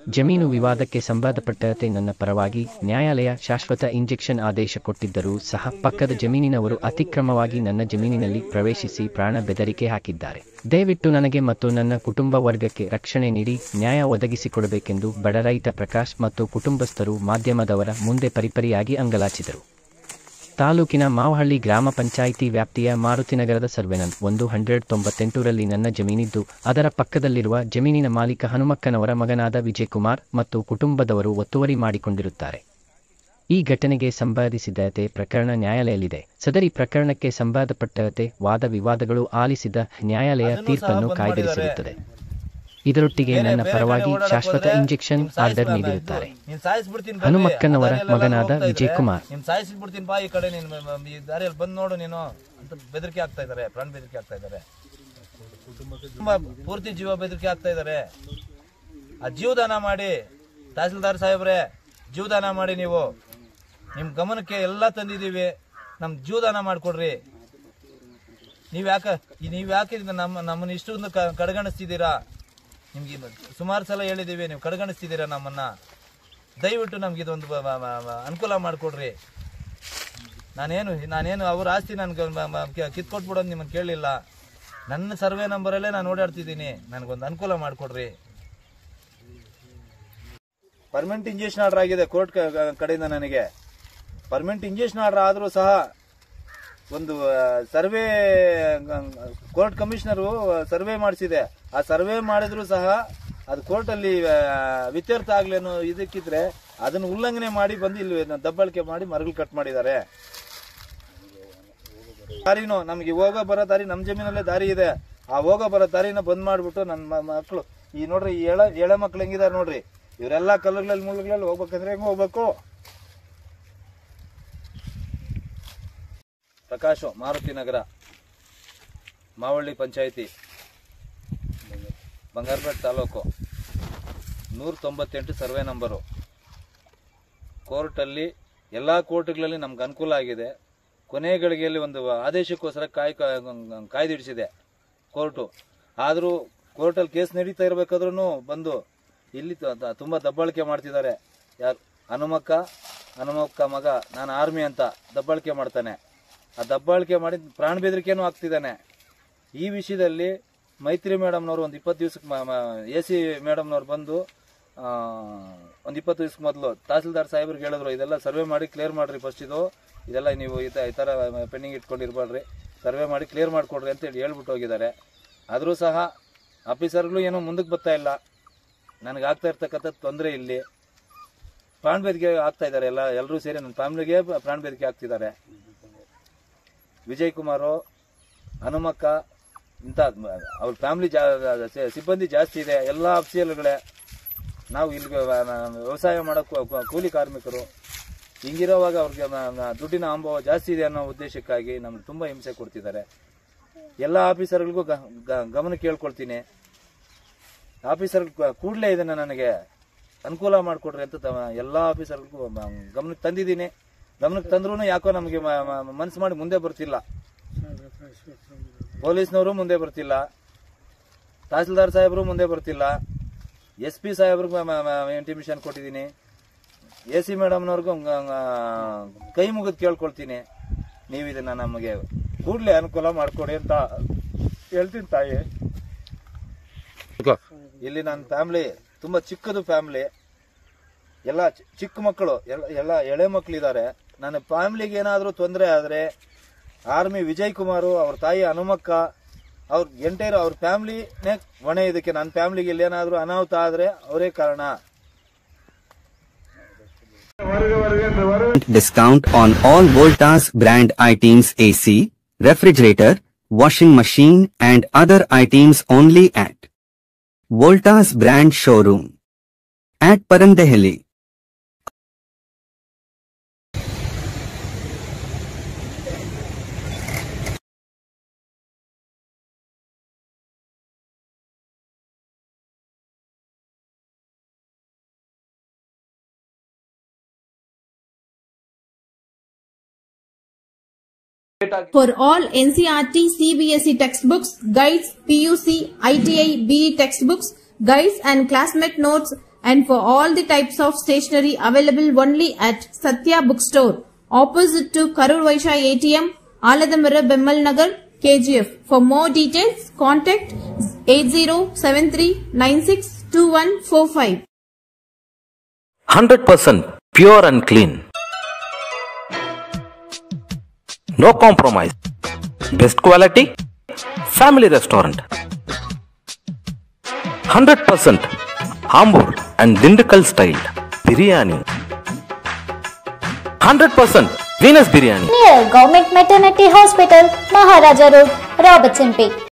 ಜಮೀನು ವಿವಾದಕ್ಕೆ ಸಂಬಂಧಪಟ್ಟಂತೆ ನನ್ನ ಪರವಾಗಿ ನ್ಯಾಯಾಲಯ ಶಾಶ್ವತ ಇಂಜೆಕ್ಷನ್ ಆದೇಶ ಕೊಟ್ಟಿದ್ದರೂ ಸಹ ಪಕ್ಕದ ಜಮೀನಿನವರು ಅತಿಕ್ರಮವಾಗಿ ನನ್ನ ಜಮೀನಿನಲ್ಲಿ ಪ್ರವೇಶಿಸಿ ಪ್ರಾಣ ಬೆದರಿಕೆ ಹಾಕಿದ್ದಾರೆ ದಯವಿಟ್ಟು ನನಗೆ ಮತ್ತು ನನ್ನ ಕುಟುಂಬ ವರ್ಗಕ್ಕೆ ರಕ್ಷಣೆ ನೀಡಿ ನ್ಯಾಯ ಒದಗಿಸಿಕೊಡಬೇಕೆಂದು ಬಡ ರೈತ ಪ್ರಕಾಶ್ ಮತ್ತು ಕುಟುಂಬಸ್ಥರು ಮಾಧ್ಯಮದವರ ಮುಂದೆ ಪರಿಪರಿಯಾಗಿ ಅಂಗಲಾಚಿದರು ತಾಲೂಕಿನ ಮಾವಹಳ್ಳಿ ಗ್ರಾಮ ಪಂಚಾಯಿತಿ ವ್ಯಾಪ್ತಿಯ ಮಾರುತಿನಗರದ ಸರ್ವೆನನ್ ಒಂದು ಹಂಡ್ರೆಡ್ ತೊಂಬತ್ತೆಂಟರಲ್ಲಿ ನನ್ನ ಜಮೀನಿದ್ದು ಅದರ ಪಕ್ಕದಲ್ಲಿರುವ ಜಮೀನಿನ ಮಾಲೀಕ ಹನುಮಕ್ಕನವರ ಮಗನಾದ ವಿಜಯಕುಮಾರ್ ಮತ್ತು ಕುಟುಂಬದವರು ಒತ್ತುವರಿ ಮಾಡಿಕೊಂಡಿರುತ್ತಾರೆ ಈ ಘಟನೆಗೆ ಸಂಬಂಧಿಸಿದಂತೆ ಪ್ರಕರಣ ನ್ಯಾಯಾಲಯದಲ್ಲಿದೆ ಸದರಿ ಪ್ರಕರಣಕ್ಕೆ ಸಂಬಂಧಪಟ್ಟಂತೆ ವಾದ ವಿವಾದಗಳು ಆಲಿಸಿದ ನ್ಯಾಯಾಲಯ ಅದನ್ನೂ ಸಹ ತೀರ್ಪನ್ನು ಬಂದ್ ಕಾಯ್ದಿರಿಸಿರುತ್ತದೆ ಇದರೊಟ್ಟಿಗೆ ಬೇರೆ- ನನ್ನ ಬೇರೆ ಪರವಾಗಿ ಕಡೆ ಓಡಾಕ್ ಶಾಶ್ವತ ಹೋದ್ರೆ ಇಂಜೆಕ್ಷನ್ ನಿಮ್ ಆರ್ಡರ್ ಸಾಯಿಸ್ಬಿಡ್ತೀನಿ ನೀಡಿರುತ್ತಾರೆ ಇದು. ನಿಮ್ ಸಾಯಿಸ್ಬಿಡ್ತೀನಿ ಬನ್ನಿ. ಹನುಮಕ್ಕನವರ ದಾರಿಯಲ್ಲೆಲ್ಲ ಮಗನಾದ ಹೋಗ್ತಾ ಇದ್ರೆ ವಿಜಯಕುಮಾರ್. ನಿಮ್ ಸಾಯಿಸ್ಬಿಡ್ತೀನಿ ಬಾ ಈ ಕಡೆ ನೀನ್ ಮ- ಮ- ಈ ದಾರಿಯಲ್ಲಿ ಬಂದ್ ನೋಡು ನೀನು ಅಂತ ಬೆದರಿಕೆ ಆಗ್ತಾ ಇದಾರೆ ಪ್ರಾಣ ಬೆದರಿಕೆ ಆಗ್ತಾ ಇದಾರೆ ತುಂಬಾ ಪೂರ್ತಿ ಜೀವ ಬೆದರಿಕೆ ಆಗ್ತಾ ಇದಾರೆ ಆ ಜೀವದಾನ ಮಾಡಿ ತಹಸೀಲ್ದಾರ್ ಸಾಹೇಬ್ರೆ ಜೀವದಾನ ಮಾಡಿ ನೀವು ನಿಮ್ ಗಮನಕ್ಕೆ ಎಲ್ಲ ತಂದಿದೀವಿ ನಮ್ ಜೀವದಾನ ಮಾಡ್ಕೊಡ್ರಿ ನೀವ್ ಯಾಕ ನೀವ್ ಯಾಕೆ ಇದನ್ನ ನಮ್ಮ ನಮ್ಮನ್ನ ಇಷ್ಟೊಂದು ಕ- ಕಡೆಗಣಿಸ್ತಿದ್ದೀರಾ ನಿಮ್ಗೆ ಇದು ಸುಮಾರು ಸಲ ಹೇಳಿದೀವಿ ನೀವು ಕಡೆಗಣಿಸ್ತಿದ್ದೀರಾ ನಮ್ಮನ್ನ ದಯವಿಟ್ಟು ನಮ್ಗೆ ಇದೊಂದು ಬ- ಬ- ಬ- ಬ- ಅನುಕೂಲ ಮಾಡಿಕೊಡ್ರಿ ನಾನೇನು ನಾನೇನು ಅವ್ರ ಆಸ್ತಿ ನನ್ಗೆ ಕಿತ್ಕೊಟ್ಬಿಡೋದು ನಿಮ್ಮನ್ನು ಕೇಳಲಿಲ್ಲ ನನ್ನ ಸರ್ವೆ ನಂಬರಲ್ಲೇ ನಾನು ಓಡಾಡ್ತಿದ್ದೀನಿ ನನಗೊಂದು ಅನುಕೂಲ ಮಾಡಿಕೊಡ್ರಿ ಪರ್ಮನೆಂಟ್ ಇಂಜೆಕ್ಷನ್ ಆರ್ಡರ್ ಆಗಿದೆ ಕೋರ್ಟ್ ಕಡೆಯಿಂದ ನನಗೆ ಪರ್ಮನೆಂಟ್ ಇಂಜೆಕ್ಷನ್ ಆರ್ಡರ್ ಆದರೂ ಸಹ ಒಂದು ಸರ್ವೆ ಕೋರ್ಟ್ ಕಮಿಷನರು ಸರ್ವೆ ಮಾಡಿಸಿದೆ ಆ ಸರ್ವೆ ಮಾಡಿದ್ರು ಸಹ ಅದು ಕೋರ್ಟಲ್ಲಿ ವ್ಯತ್ಯರ್ಥ ಆಗ್ಲಿ ಅನ್ನೋ ಇದಕ್ಕಿದ್ರೆ ಅದನ್ನು ಉಲ್ಲಂಘನೆ ಮಾಡಿ ಬಂದು ಇಲ್ಲಿ ದಬ್ಬಳಿಕೆ ಮಾಡಿ ಮರಗಳು ಕಟ್ ಮಾಡಿದ್ದಾರೆ ದಾರಿನೂ ನಮಗೆ ಹೋಗೋ ಬರೋ ದಾರಿ ನಮ್ಮ ಜಮೀನಲ್ಲೇ ದಾರಿ ಇದೆ ಆ ಹೋಗೋ ಬರೋ ದಾರಿನ ಬಂದ್ ಮಾಡ್ಬಿಟ್ಟು ನನ್ನ ಮಕ್ಕಳು ಈ ನೋಡ್ರಿ ಈ ಎಳೆ ಎಳೆ ಮಕ್ಳು ಹೆಂಗಿದಾರೆ ನೋಡ್ರಿ ಇವರೆಲ್ಲ ಕಲ್ಲುಗಳಲ್ಲಿ ಮುಳ್ಳುಗಳಲ್ಲಿ ಹೋಗ್ಬೇಕಂದ್ರೆ ಹೆಂಗ್ ಹೋಗ್ಬೇಕು ಪ್ರಕಾಶು ಮಾರುತಿ ನಗರ ಮಾವಳ್ಳಿ ಪಂಚಾಯಿತಿ ಬಂಗಾರಪೇಟೆ ತಾಲೂಕು ನೂರ ತೊಂಬತ್ತೆಂಟು ಸರ್ವೆ ನಂಬರು ಕೋರ್ಟಲ್ಲಿ ಎಲ್ಲ ಕೋರ್ಟ್ಗಳಲ್ಲಿ ನಮ್ಗೆ ಅನುಕೂಲ ಆಗಿದೆ ಕೊನೆ ಗಳಿಗೆಯಲ್ಲಿ ಒಂದು ಆದೇಶಕ್ಕೋಸ್ಕರ ಕಾಯ್ ಕಾಯ್ದಿಡಿಸಿದೆ ಕೋರ್ಟು ಆದರೂ ಕೋರ್ಟಲ್ಲಿ ಕೇಸ್ ನಡೀತಾ ಇರಬೇಕಾದ್ರೂ ಬಂದು ಇಲ್ಲಿ ತ- ತ- ತುಂಬ ದಬ್ಬಾಳಿಕೆ ಮಾಡ್ತಿದ್ದಾರೆ ಯಾರು ಹನುಮಕ್ಕ ಹನುಮಕ್ಕ ಮಗ ನಾನು ಆರ್ಮಿ ಅಂತ ದಬ್ಬಾಳಿಕೆ ಮಾಡ್ತಾನೆ ಆ ದಬ್ಬಾಳಿಕೆ ಮಾಡಿ ಪ್ರಾಣ ಬೆದರಿಕೆನೂ ಆಗ್ತಿದ್ದಾನೆ ಈ ವಿಷಯದಲ್ಲಿ ಮೈತ್ರಿ ಮೇಡಮ್ನವರು ಒಂದು ಇಪ್ಪತ್ತು ದಿವ್ಸಕ್ಕೆ ಎ ಸಿ ಮೇಡಮ್ನವ್ರು ಬಂದು ಒಂದು ಇಪ್ಪತ್ತು ದಿವ್ಸಕ್ಕೆ ಮೊದಲು ತಹಸೀಲ್ದಾರ್ ಸಾಹೇಬ್ರಿಗೆ ಹೇಳಿದ್ರು ಇದೆಲ್ಲ ಸರ್ವೆ ಮಾಡಿ ಕ್ಲಿಯರ್ ಮಾಡ್ರಿ ಫಸ್ಟ್ ಇದು ಇದೆಲ್ಲ ನೀವು ಈ ತ- ಈ ಥರ ಪೆಂಡಿಂಗ್ ಇಟ್ಕೊಂಡಿರ್ಬಾರ್ರಿ ಸರ್ವೆ ಮಾಡಿ ಕ್ಲಿಯರ್ ಮಾಡಿಕೊಡ್ರಿ ಅಂತೇಳಿ ಹೇಳ್ಬಿಟ್ಟು ಹೋಗಿದ್ದಾರೆ ಆದರೂ ಸಹ ಆಫೀಸರ್ಗಳು ಏನೋ ಮುಂದಕ್ಕೆ ಬರ್ತಾ ಇಲ್ಲ ನನಗೆ ಆಗ್ತಾ ಇರ್ತಕ್ಕಂಥ ತೊಂದರೆ ಇಲ್ಲಿ ಪ್ರಾಣ ಬೇದಿಕೆ ಆಗ್ತಾ ಇದ್ದಾರೆ ಎಲ್ಲ ಎಲ್ಲರೂ ಸೇರಿ ನನ್ನ ಫ್ಯಾಮಿಲಿಗೆ ಪ್ರಾಣ ಬೇದಿಕೆ ಆಗ್ತಿದ್ದಾರೆ ವಿಜಯ್ ಕುಮಾರು ಹನುಮಕ್ಕ ಇಂಥ ಅವ್ರ ಫ್ಯಾಮಿಲಿ ಜಾ ಸಿಬ್ಬಂದಿ ಜಾಸ್ತಿ ಇದೆ ಎಲ್ಲ ಅಫ್ಸಿಯಲ್ಗಳೇ ನಾವು ಇಲ್ಲಿ ವ್ಯವಸಾಯ ಮಾಡೋ ಕೂ- ಕೂ- ಕೂಲಿ ಕಾರ್ಮಿಕರು ಹಿಂಗಿರೋವಾಗ ಅವ್ರಿಗೆ ಮ- ಮ- ದುಡ್ಡಿನ ಅನುಭವ ಜಾಸ್ತಿ ಇದೆ ಅನ್ನೋ ಉದ್ದೇಶಕ್ಕಾಗಿ ನಮ್ಗೆ ತುಂಬ ಹಿಂಸೆ ಕೊಡ್ತಿದ್ದಾರೆ ಎಲ್ಲ ಆಫೀಸರ್ಗಳಿಗೂ ಗ- ಗ- ಗಮನ ಕೇಳ್ಕೊಳ್ತೀನಿ ಆಫೀಸರ್ ಕೂಡಲೇ ಇದನ್ನ ನನಗೆ ಅನುಕೂಲ ಮಾಡಿಕೊಡ್ರಿ ಅಂತ ತ- ಎಲ್ಲ ಆಫೀಸರ್ಗಳಿಗೂ ಮ- ಗಮನಕ್ಕೆ ತಂದಿದ್ದೀನಿ ಗಮನಕ್ಕೆ ತಂದ್ರೂ ಯಾಕೋ ನಮಗೆ ಮನಸ್ಸು ಮಾಡಿ ಮುಂದೆ ಬರ್ತಿಲ್ಲ ಪೊಲೀಸ್ನವರು ಮುಂದೆ ಬರ್ತಿಲ್ಲ ತಹಸೀಲ್ದಾರ್ ಸಾಹೇಬರು ಮುಂದೆ ಬರ್ತಿಲ್ಲ ಎಸ್ ಪಿ ಸಾಹೇಬ್ರಿಗೆ ಇಂಟಿಮಿಷನ್ ಕೊಟ್ಟಿದ್ದೀನಿ ಎ ಸಿ ಮೇಡಮ್ನವ್ರಿಗೂ ಕೈ ಮುಗಿದು ಕೇಳ್ಕೊಳ್ತೀನಿ ನೀವು ಇದನ್ನ ನಮಗೆ ಕೂಡಲೇ ಅನುಕೂಲ ಮಾಡಿಕೊಡಿ ಅಂತ ಹೇಳ್ತೀನಿ ತಾಯಿ ಇಲ್ಲಿ ನನ್ನ ಫ್ಯಾಮ್ಲಿ ತುಂಬಾ ಚಿಕ್ಕದು ಫ್ಯಾಮ್ಲಿ ಎಲ್ಲ ಚಿ- ಚಿಕ್ಕ ಮಕ್ಕಳು ಎಲ್ಲ ಎಲ್ಲ ಎಳೆ ಮಕ್ಕಳಿದ್ದಾರೆ ನನ್ನ ಫ್ಯಾಮ್ಲಿಗೆ ಏನಾದರೂ ತೊಂದರೆ ಆದರೆ ಆರ್ಮಿ ವಿಜಯ್ ಕುಮಾರು ಅವ್ರ ತಾಯಿ ಹನುಮಕ್ಕ ಅವ್ರ ಎಂಟೈರ್ ಅವ್ರ ಫ್ಯಾಮ್ಲಿನೇ ಹೊಣೆ ಇದಕ್ಕೆ ನನ್ನ ಫ್ಯಾಮ್ಲಿಗೆ ಇಲ್ಲಿ ಏನಾದರೂ ಅನಾಹುತ ಆದರೆ ಅವರೇ ಕಾರಣ discount on all Voltas brand items AC, refrigerator, washing machine and other items only at Voltas brand showroom at Parandehali. For all NCRT CBSE textbooks, guides, PUC, ITI, BE textbooks, guides and classmate notes, and for all the types of stationery available only at Satya Bookstore, opposite to Karur Vaishya ATM, Aladamara Bemmal Nagar, KGF. For more details, contact 8073962145. 100% pure and clean. No compromise. Best quality. Family restaurant. 100% Hamburg and Dindakal style. Biryani. 100% Venus Biryani. near Government Maternity Hospital, Maharaja Road, Robertson Bay.